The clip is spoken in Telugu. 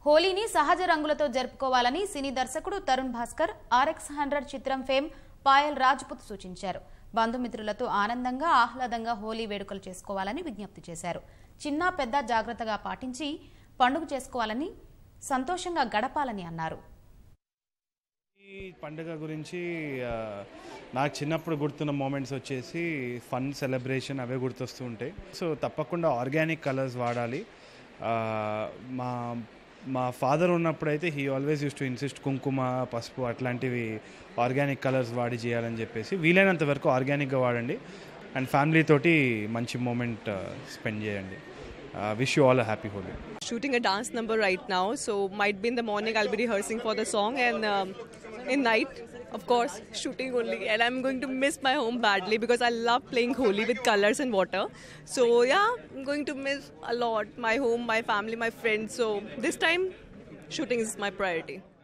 హోలీని సహజ రంగులతో జరుపుకోవాలని సినీ దర్శకుడు తరుణ్ భాస్కర్ ఆర్ఎక్స్ హండ్రెడ్ చిత్రం ఫేమ్ పాయల్ రాజ్పుత్ సూచించారు బంధుమిత్రులతో ఆనందంగా ఆహ్లాదంగా హోలీ వేడుకలు చేసుకోవాలని విజ్ఞప్తి చేశారు చిన్న పెద్ద జాగ్రత్తగా పాటించి పండుగ చేసుకోవాలని సంతోషంగా గడపాలని అన్నారు ఈ పండుగ గురించి ఆ, నాకు చిన్నప్పుడు గుర్తున్న మూమెంట్స్ వచ్చేసి ఫన్ సెలబ్రేషన్ అవే గుర్తొస్తూ ఉంటాయి సో తప్పకుండా ఆర్గానిక్ కలర్స్ వాడాలి ఆ, మా మా ఫాదర్ ఉన్నప్పుడైతే he always use to insist కుంకుమ పసుపు అట్లాంటివి ఆర్గానిక్ కలర్స్ వాడి చేయాలని చెప్పేసి వీలైనంత వరకు ఆర్గానిక్గా వాడండి అండ్ ఫ్యామిలీ తోటి మంచి మూమెంట్ స్పెండ్ చేయండి wish you all happy Holi shooting a dance number right now. So might be in the morning I'll be rehearsing for the song, and um, in night, of course, shooting only. And I'm going to miss my home badly because I love playing Holi with colors and water. So yeah, I'm going to miss a lot my home, my family, my friends. So this time, shooting is my priority.